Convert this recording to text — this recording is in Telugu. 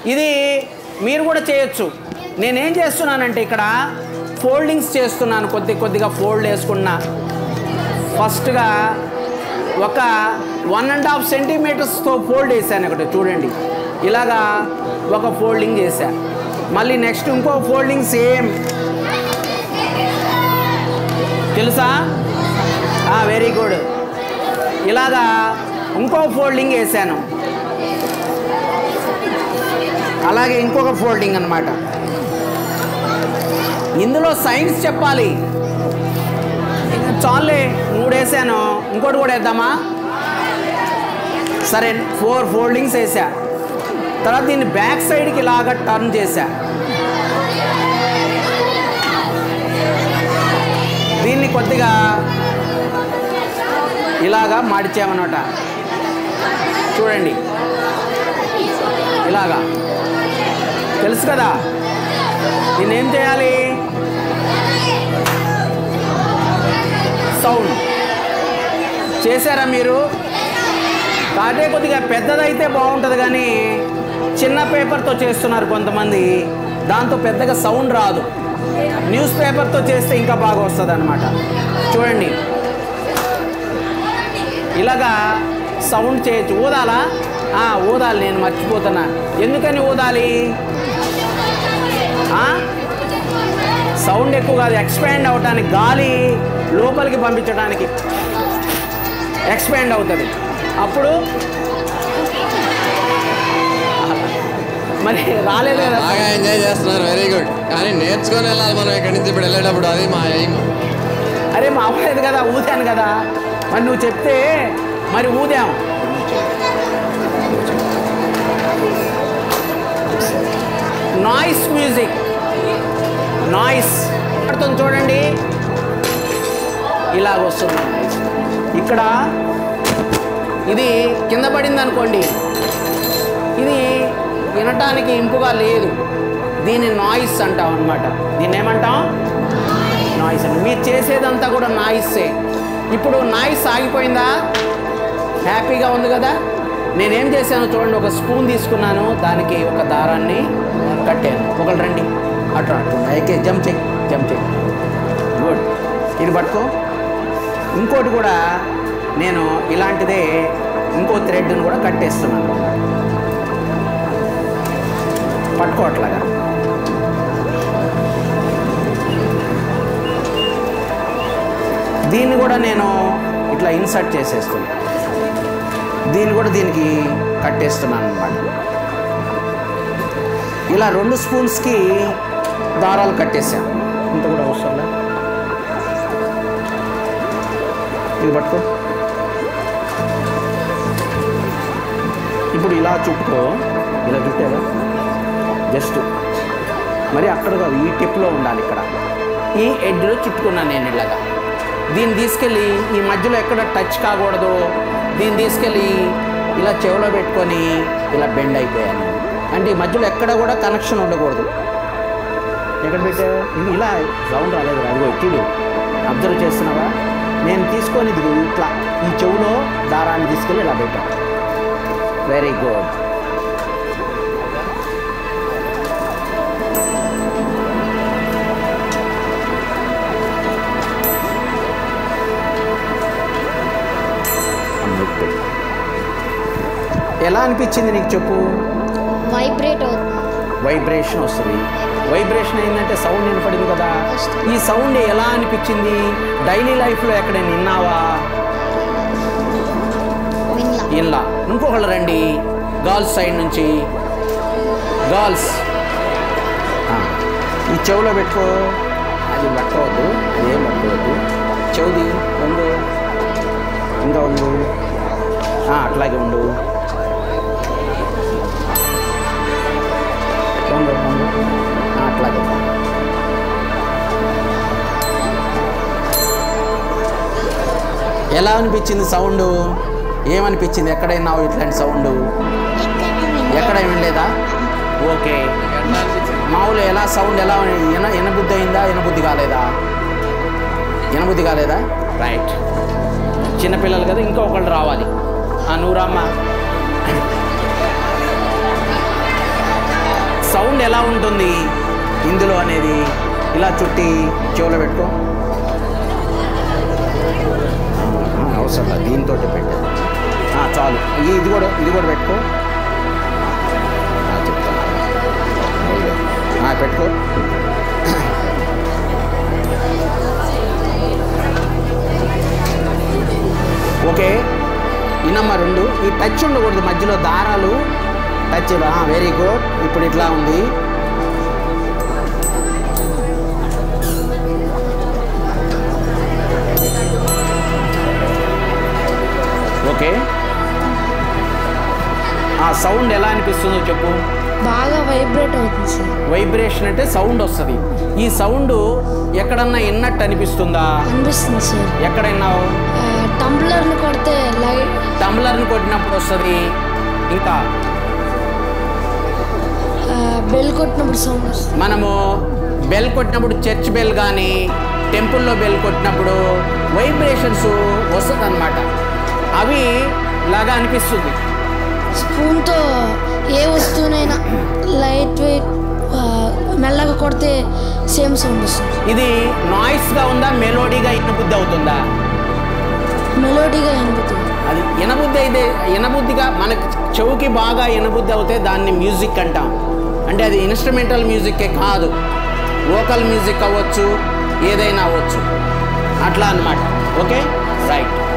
ఇది మీరు కూడా చేయొచ్చు నేనేం చేస్తున్నానంటే ఇక్కడ ఫోల్డింగ్స్ చేస్తున్నాను కొద్ది కొద్దిగా ఫోల్డ్ వేసుకున్నా ఫస్ట్గా ఒక వన్ అండ్ హాఫ్ సెంటీమీటర్స్తో ఫోల్డ్ వేసాను ఒకటి చూడండి ఇలాగా ఒక ఫోల్డింగ్ చేశా మళ్ళీ నెక్స్ట్ ఇంకో ఫోల్డింగ్ సేమ్ తెలుసా వెరీ గుడ్ ఇలాగా ఇంకో ఫోల్డింగ్ వేసాను అలాగే ఇంకొక ఫోల్డింగ్ అన్నమాట ఇందులో సైన్స్ చెప్పాలి చాలే మూడు వేసాను ఇంకోటి కూడా వేద్దామా సరే ఫోర్ ఫోల్డింగ్స్ వేసా తర్వాత దీన్ని బ్యాక్ సైడ్కి ఇలాగ టర్న్ చేశా దీన్ని కొద్దిగా ఇలాగా మాడిచామన్నమాట చూడండి ఇలాగా తెలుసు కదా దీన్ని ఏం చేయాలి సౌండ్ చేశారా మీరు అదే కొద్దిగా పెద్దదైతే బాగుంటుంది కానీ చిన్న పేపర్తో చేస్తున్నారు కొంతమంది దాంతో పెద్దగా సౌండ్ రాదు న్యూస్ పేపర్తో చేస్తే ఇంకా బాగా వస్తుంది అనమాట చూడండి ఇలాగా సౌండ్ చేయొచ్చు ఊదాలా ఆ, ఊదాలి నేను మర్చిపోతున్నా ఎందుకని ఊదాలి ఆ? సౌండ్ ఎక్కువ కాదు ఎక్స్పాండ్ అవటానికి గాలి లోపలికి పంపించడానికి ఎక్స్పాండ్ అవుతుంది అప్పుడు మరి రాలేదు కదా బాగా ఎంజాయ్ చేస్తున్నారు వెరీ గుడ్ కానీ నేర్చుకొని వెళ్ళాలి మనం ఇక్కడి నుంచి ఇప్పుడు వెళ్ళేటప్పుడు అది మా ఎయిమ్ అరే మా అవ్వలేదు కదా ఊదాను కదా మరి నువ్వు చెప్తే మరి ఊదాం నాయిస్ మ్యూజిక్ నాయిస్ పడుతుంది చూడండి ఇలాగ వస్తుంది ఇక్కడ ఇది కింద పడింది అనుకోండి ఇది వినటానికి ఇంపుగా లేదు దీన్ని నాయిస్ అంటాం అనమాట దీన్ని ఏమంటాం నాయిస్ అండి మీరు చేసేదంతా కూడా నాయిస్సే ఇప్పుడు నాయిస్ ఆగిపోయిందా హ్యాపీగా ఉంది కదా నేనేం చేశాను చూడండి ఒక స్పూన్ తీసుకున్నాను దానికి ఒక దారాన్ని కట్టాను ఒకళ్ళు రండి అట్లా అట్లా అయితే jump check jump check good ఇది పట్టుకో ఇంకోటి కూడా నేను ఇలాంటిదే ఇంకో థ్రెడ్ని కూడా కట్టేస్తున్నాను పట్టుకో అట్లాగా దీన్ని కూడా నేను ఇట్లా ఇన్సర్ట్ చేసేస్తున్నాను దీన్ని కూడా దీనికి కట్టేస్తున్నాను అనమాట ఇలా రెండు స్పూన్స్కి దారాలు కట్టేసాం ఇంత కూడా అవసరం ఇది పట్టుకో ఇప్పుడు ఇలా చుట్టుకో ఇలా చుట్టావా జస్ట్ మరి అక్కడ కాదు ఈ టిప్లో ఉండాలి ఇక్కడ ఈ ఎడ్లో చుట్టుకున్నాను నేను ఇలాగా దీన్ని తీసుకెళ్ళి ఈ మధ్యలో ఎక్కడ టచ్ కాకూడదు దీన్ని తీసుకెళ్ళి ఇలా చెవిలో పెట్టుకొని ఇలా బెండ్ అయిపోయాను అంటే ఈ మధ్యలో ఎక్కడ కూడా కనెక్షన్ ఉండకూడదు ఎక్కడ పెట్టావు ఇది ఇలా సౌండ్ రాలేదు అదిగో చూడు అబ్జర్వ్ చేస్తున్నావా నేను తీసుకొని ఇది ఇట్లా ఈ చెవులో దారాన్ని తీసుకెళ్ళి ఇలా పెట్టాను వెరీ గుడ్ ఎలా అనిపించింది నీకు చెప్పు వైబ్రేట్ అవుతుంది వైబ్రేషన్ వస్తుంది వైబ్రేషన్ అయిందంటే సౌండ్ వినపడింది కదా ఈ సౌండ్ ఎలా అనిపించింది డైలీ లైఫ్లో ఎక్కడైనా విన్నావా విన్లా ఇలా ఇంకొకళ్ళు రండి గర్ల్స్ సైడ్ నుంచి గర్ల్స్ ఈ చెవులో పెట్టుకో అది పట్టుకోవద్దు అదేం పట్టుకోవద్దు చెవుది ఉండు ఇంకా ఉండు ఆ, అట్లాగే ఉండు ఉండు ఉండు ఆ, అట్లాగే ఉండు. ఎలా అనిపించింది సౌండ్ ఏమనిపించింది ఎక్కడైనా ఇట్లాంటి సౌండ్ ఎక్కడ వినలేదా ఓకే మామూలు ఎలా సౌండ్ ఎలా ఎన ఎనబుద్ధి అయిందా ఎనబుద్ధి కాలేదా ఎనబుద్ధి కాలేదా రైట్ చిన్నపిల్లలు కదా ఇంకా ఒకళ్ళు రావాలి ఆ నువ్వు రామ్మా సౌండ్ ఎలా ఉంటుంది ఇందులో అనేది ఇలా చుట్టి చెవులో పెట్టుకో ఆ, అవసరం లేదు దీంతో పెట్టు ఆ, చాలు ఇది ఇది కూడా ఇది కూడా పెట్టుకో ఆ, చెప్తాను అయ్యో. ఆ, పెట్టుకో ఓకే ఇనమ్మ రెండు ఈ టచ్ ఉండకూడదు మధ్యలో దారాలు టచ్ వెరీ గుడ్ ఇప్పుడు ఇట్లా ఉంది ఓకే ఆ సౌండ్ ఎలా అనిపిస్తుందో చెప్పు బాగా వైబ్రేట్ అవుతుంది సార్ వైబ్రేషన్ అంటే సౌండ్ వస్తుంది ఈ సౌండ్ ఎక్కడన్నా విన్నట్టు అనిపిస్తుందా అనిపిస్తుంది సార్ ఎక్కడ విన్నావు ఆ, టంబ్లర్ని కొడితే లైట్ టంబ్లర్ని కొట్టినప్పుడు వస్తుంది ఇంకా ఆ, బెల్ కొట్టినప్పుడు సౌండ్ వస్తుంది మనము బెల్ కొట్టినప్పుడు చర్చ్ బెల్ కానీ టెంపుల్లో బెల్ కొట్టినప్పుడు వైబ్రేషన్స్ వస్తుంది అనమాట అవి లాగా అనిపిస్తుంది స్పూన్తో ఏ వస్తువునైనా లైట్ వెయిట్ ఆ, మెల్లగా కొడితే సేమ్ సౌండ్ వస్తుంది ఇది నాయిస్గా ఉందా మెలోడీగా ఇనబుద్ధి అవుతుందా మెలోడీగా వినిపిస్తుంది అది ఇనబుద్ధి అయితే ఇనబుద్ధిగా మనకి చెవుకి బాగా ఇనబుద్ధి అవుతే దాన్ని మ్యూజిక్ అంటాం అంటే అది ఇన్స్ట్రుమెంటల్ మ్యూజిక్కే కాదు వోకల్ మ్యూజిక్ అవ్వచ్చు ఏదైనా అవ్వచ్చు అట్లా అన్నమాట ఓకే రైట్